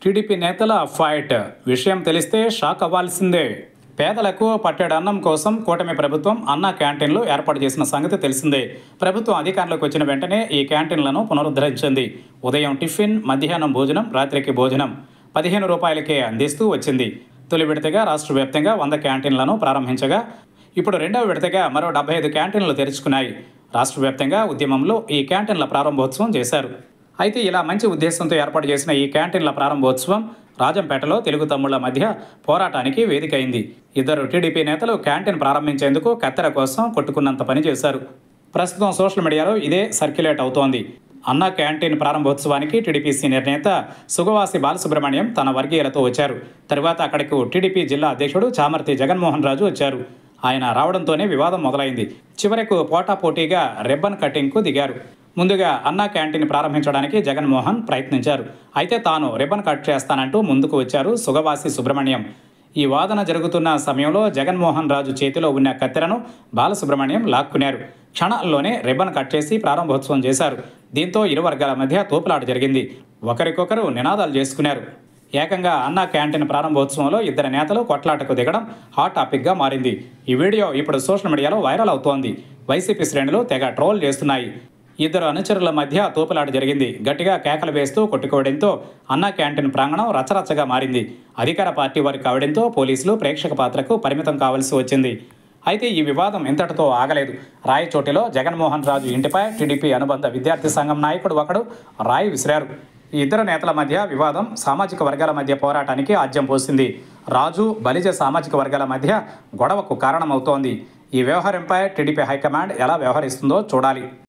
TDP నేతల fight విషయం తెలిస్తే షాక్ అవ్వాల్సిందే పేదలకు పట్టెడు అన్నం కోసం కూటమి ప్రభుత్వం అన్న క్యాంటీన్లు ఏర్పాటు చేసిన సంగతి తెలిసిందే ప్రభుత్వం అధికారంలోకి వచ్చిన వెంటనే ఈ క్యాంటీన్లను పునరుద్ధరించింది ఉదయం టిఫిన్ మధ్యాహ్నం భోజనం రాత్రికి భోజనం పదిహేను రూపాయలకే అందిస్తూ వచ్చింది తొలి విడతగా రాష్ట్ర వ్యాప్తంగా వంద క్యాంటీన్లను ప్రారంభించగా ఇప్పుడు రెండవ విడతగా మరో డెబ్బై ఐదు క్యాంటీన్లు తెరుచుకున్నాయి రాష్ట్ర వ్యాప్తంగా ఉద్యమంలో ఈ క్యాంటీన్ల ప్రారంభోత్సవం చేశారు అయితే ఇలా మంచి ఉద్దేశంతో ఏర్పాటు చేసిన ఈ క్యాంటీన్ల ప్రారంభోత్సవం రాజంపేటలో తెలుగు తమ్ముళ్ల మధ్య పోరాటానికి వేదిక అయింది ఇద్దరు టీడీపీ నేతలు క్యాంటీన్ ప్రారంభించేందుకు కత్తెర కోసం కొట్టుకున్నంత పని చేశారు ప్రస్తుతం సోషల్ మీడియాలో ఇదే సర్క్యులేట్ అవుతోంది అన్న క్యాంటీన్ ప్రారంభోత్సవానికి టీడీపీ సీనియర్ నేత సుగవాసి బాలసుబ్రహ్మణ్యం తన వర్గీయులతో వచ్చారు తరువాత అక్కడకు టీడీపీ జిల్లా అధ్యక్షుడు చామర్తి జగన్మోహన్ రాజు వచ్చారు ఆయన రావడంతోనే వివాదం మొదలైంది చివరకు పోటాపోటీగా రిబ్బన్ కటింగ్కు దిగారు ముందుగా అన్నా క్యాంటీన్ ప్రారంభించడానికి జగన్మోహన్ ప్రయత్నించారు అయితే తాను రిబ్బన్ కట్ చేస్తానంటూ ముందుకు వచ్చారు సుగవాసి సుబ్రహ్మణ్యం ఈ వాదన జరుగుతున్న సమయంలో జగన్మోహన్ రాజు చేతిలో ఉన్న కత్తెరను బాలసుబ్రహ్మణ్యం లాక్కున్నారు క్షణాల్లోనే రిబ్బన్ కట్ చేసి ప్రారంభోత్సవం చేశారు దీంతో ఇరు వర్గాల మధ్య తోపులాట జరిగింది ఒకరికొకరు నినాదాలు చేసుకున్నారు ఏకంగా అన్నా క్యాంటీన్ ప్రారంభోత్సవంలో ఇద్దరు నేతలు కొట్లాటకు దిగడం హాట్ టాపిక్గా మారింది ఈ వీడియో ఇప్పుడు సోషల్ మీడియాలో వైరల్ అవుతోంది వైసీపీ శ్రేణులు తెగ ట్రోల్ చేస్తున్నాయి ఇద్దరు అనుచరుల మధ్య తోపులాట జరిగింది గట్టిగా కేకలు వేస్తూ కొట్టుకోవడంతో అన్నా క్యాంటీన్ ప్రాంగణం రచరచగా మారింది అధికార పార్టీ వారి కావడంతో పోలీసులు ప్రేక్షక పాత్రకు పరిమితం కావాల్సి వచ్చింది అయితే ఈ వివాదం ఇంతటితో ఆగలేదు రాయచోటిలో జగన్మోహన్ రాజు ఇంటిపై టీడీపీ అనుబంధ విద్యార్థి సంఘం నాయకుడు ఒకడు రాయి విసిరారు ఈ ఇద్దరు నేతల మధ్య వివాదం సామాజిక వర్గాల మధ్య పోరాటానికి ఆజ్యం పోసింది రాజు బలిజ సామాజిక వర్గాల మధ్య గొడవకు కారణమవుతోంది ఈ వ్యవహారంపై టీడీపీ హైకమాండ్ ఎలా వ్యవహరిస్తుందో చూడాలి